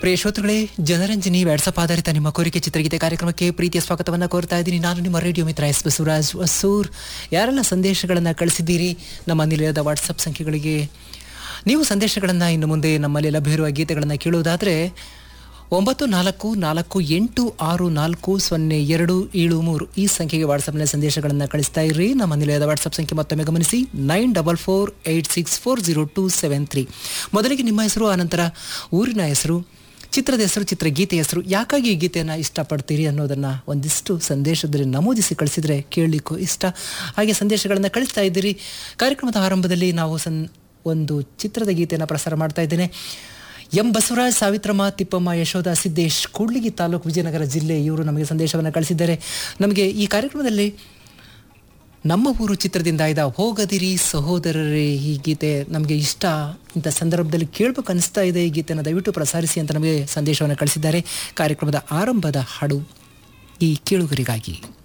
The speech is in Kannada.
ಪ್ರಿಯ ಶ್ರೋತೃಗಳೇ ಜನರಂಜನಿ ವ್ಯಾಟ್ಸಪ್ ಆಧಾರಿತ ನಿಮ್ಮ ಕೋರಿಕೆ ಚಿತ್ರಗೀತೆ ಕಾರ್ಯಕ್ರಮಕ್ಕೆ ಪ್ರೀತಿಯ ಸ್ವಾಗತವನ್ನು ಕೋರ್ತಾ ಇದ್ದೀನಿ ನಾನು ನಿಮ್ಮ ರೇಡಿಯೋ ಮಿತ್ರ ಎಸ್ ಬಸವರಾಜ್ ಹೊಸೂರ್ ಯಾರೆಲ್ಲ ಸಂದೇಶಗಳನ್ನು ಕಳಿಸಿದ್ದೀರಿ ನಮ್ಮ ನಿಲಯದ ವಾಟ್ಸಪ್ ಸಂಖ್ಯೆಗಳಿಗೆ ನೀವು ಸಂದೇಶಗಳನ್ನು ಇನ್ನು ಮುಂದೆ ನಮ್ಮಲ್ಲಿ ಲಭ್ಯವಿರುವ ಗೀತೆಗಳನ್ನು ಕೇಳುವುದಾದರೆ ಒಂಬತ್ತು ನಾಲ್ಕು ನಾಲ್ಕು ಎಂಟು ಆರು ನಾಲ್ಕು ಸೊನ್ನೆ ಎರಡು ಏಳು ಮೂರು ಈ ಸಂಖ್ಯೆಗೆ ವಾಟ್ಸಪ್ನಲ್ಲಿ ಸಂದೇಶಗಳನ್ನು ಕಳಿಸ್ತಾ ಇರ್ರಿ ನಮ್ಮ ನಿಲಯದ ವಾಟ್ಸಪ್ ಸಂಖ್ಯೆ ಮತ್ತೊಮ್ಮೆ ಗಮನಿಸಿ nine double four eight six four zero two seven three ಮೊದಲಿಗೆ ನಿಮ್ಮ ಹೆಸರು ಆನಂತರ ಊರಿನ ಹೆಸರು ಚಿತ್ರದ ಹೆಸರು ಚಿತ್ರಗೀತೆ ಹೆಸರು ಯಾಕಾಗಿ ಈ ಗೀತೆಯನ್ನು ಇಷ್ಟಪಡ್ತೀರಿ ಅನ್ನೋದನ್ನು ಒಂದಿಷ್ಟು ಸಂದೇಶದಲ್ಲಿ ನಮೂದಿಸಿ ಕಳಿಸಿದರೆ ಕೇಳಲಿಕ್ಕೂ ಇಷ್ಟ ಹಾಗೆ ಸಂದೇಶಗಳನ್ನು ಕಳಿಸ್ತಾ ಇದ್ದೀರಿ ಕಾರ್ಯಕ್ರಮದ ಆರಂಭದಲ್ಲಿ ನಾವು ಸನ್ ಒಂದು ಚಿತ್ರದ ಗೀತೆಯನ್ನು ಪ್ರಸಾರ ಮಾಡ್ತಾ ಇದ್ದೇನೆ ಎಂ ಬಸವರಾಜ್ ಸಾವಿತ್ರಮ್ಮ ತಿಪ್ಪಮ್ಮ ಯಶೋಧ ಸಿದ್ದೇಶ್ ಕೂಡ್ಲಿಗಿ ತಾಲೂಕು ವಿಜಯನಗರ ಜಿಲ್ಲೆ ಇವರು ನಮಗೆ ಸಂದೇಶವನ್ನು ಕಳಿಸಿದ್ದಾರೆ ನಮಗೆ ಈ ಕಾರ್ಯಕ್ರಮದಲ್ಲಿ ನಮ್ಮ ಊರು ಚಿತ್ರದಿಂದ ಆಯ್ದ ಹೋಗದಿರಿ ಸಹೋದರರೇ ಈ ಗೀತೆ ನಮಗೆ ಇಷ್ಟ ಇಂಥ ಸಂದರ್ಭದಲ್ಲಿ ಕೇಳಬೇಕು ಅನಿಸ್ತಾ ಇದೆ ಈ ಗೀತೆಯನ್ನು ದಯವಿಟ್ಟು ಪ್ರಸಾರಿಸಿ ಅಂತ ನಮಗೆ ಸಂದೇಶವನ್ನು ಕಳಿಸಿದ್ದಾರೆ ಕಾರ್ಯಕ್ರಮದ ಆರಂಭದ ಹಾಡು ಈ ಕೇಳುಗರಿಗಾಗಿ